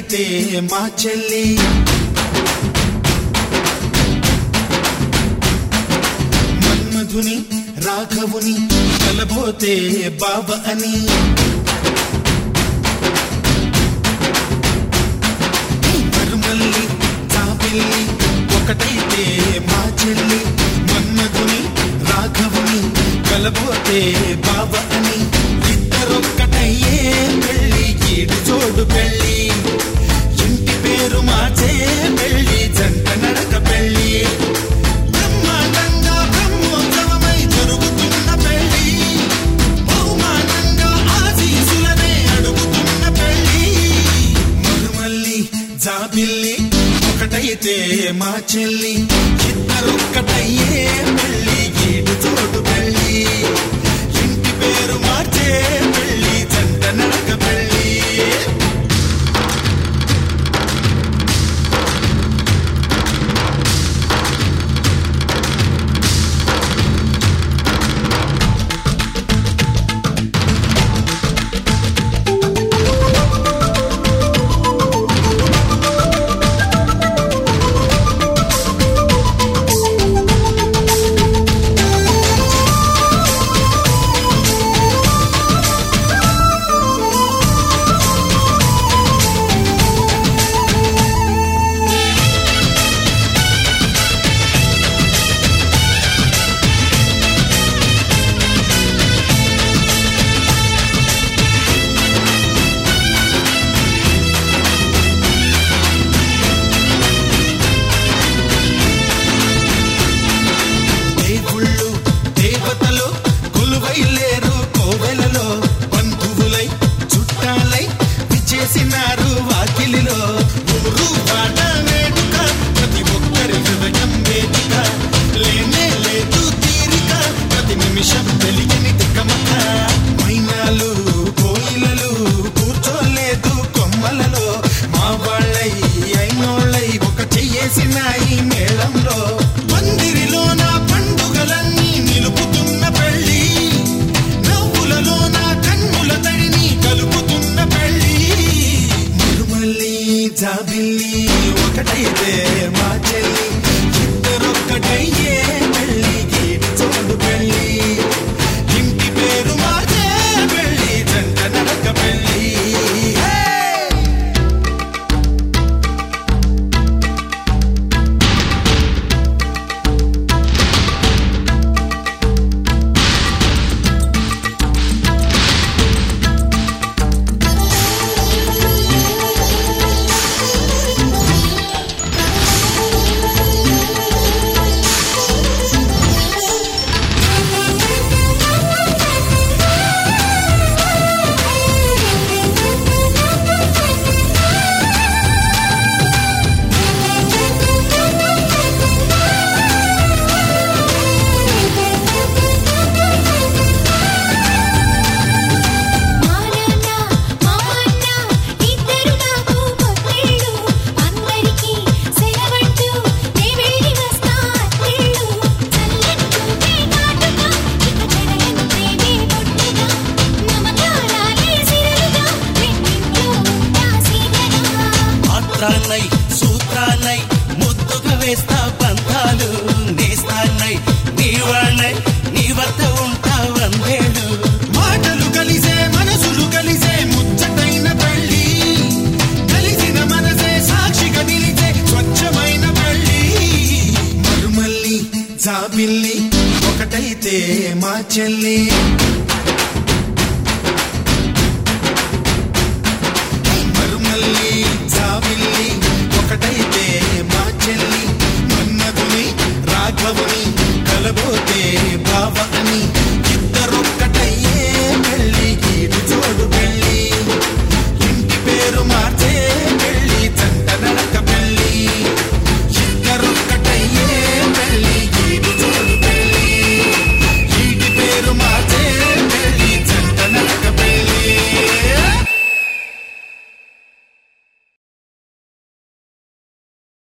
ఒకటైతే మా చెల్లి మన్మధుని రాఘవుని కలబోతే బావ అని మరుమల్లి చాపిల్లి ఒకటైతే మా చెల్లి మన్మధుని రాఘవుని కలబోతే బావ అని ఇద్దరొక్కటయ్యే పెళ్ళి ఈడు జోడు పెళ్ళి ఇంటి పేరు మార్చే పెళ్ళి జంట నడక పెళ్ళి బ్రహ్మాండంగా బ్రహ్మోత్సవమై జరుగుతున్న పెళ్ళి బహుమానంగా ఆశీసులనే అడుగుతున్న పెళ్ళి మరుమల్లి జాబిల్లి ఒకటైతే మా చెల్లి ఇద్దరొక్కటయ్యే పెళ్ళి ఈడు చోటు పెళ్ళి ఇంటి పేరు మార్చే పెళ్ళి జంట నడక పెళ్ళి దేవుళ్ళు దేవతలు కొలువై లేరు కోవెలలో బంధువులై చుట్టాలై విచ్చేసినారు వాకిలిలో ఊరు పాట వేడుక ప్రతి ఒక్కరి హృదయం వేదిక లేనే లేదు తీరిక ప్రతి నిమిషం తెలియని తికమక మైనాలు కోయిలలు కూర్చోలేదు కొమ్మలలో మా వాళ్ళై అయినోళ్ళై ఒక చెయ్యేసినాయి మేళంలో మందిరిలోన పండుగలన్నీ నిలుపుతున్న పెళ్ళి నవ్వులలోన కన్నుల తడిని కలుపుతున్న పెళ్ళి మరుమల్లి జాబిల్లి ఒకటైతే మా చెల్లి ఇద్దరొక్కటయ్యే పెళ్ళి గీడి చోడు పెళ్ళి ఇంటి పేరు మార్చే పెళ్ళి జంట నడక పెళ్ళి హే! మా నాన్న మా అన్న ఇద్దరు నాకు పొత్తిళ్ళు అందరికీ సెలవంటూ నే వెళ్ళి వస్తా అత్తిళ్ళు చల్లని చూపే కాటుగా ఇక చెడయను ప్రేమే బొట్టుగా మమకారాలే సిరులుగా రెండింట్లో ఉంటా సీతగా మాత్రాన్నై సూత్రాన్నై ముద్దుగా వేస్తా పంతాలు నేస్తాన్నై నీవాణ్ణై నీ వద్ద ఉంటా వందేళ్ళు మాటలు కలిసే మనసులు కలిసే ముచ్చటైన పెళ్ళి కలిసిన మనసే సాక్షిగా నిలిచే స్వచ్ఛమైన పెళ్ళి మరుమల్లి జాబిల్లి ఒకటైతే మా చెల్లి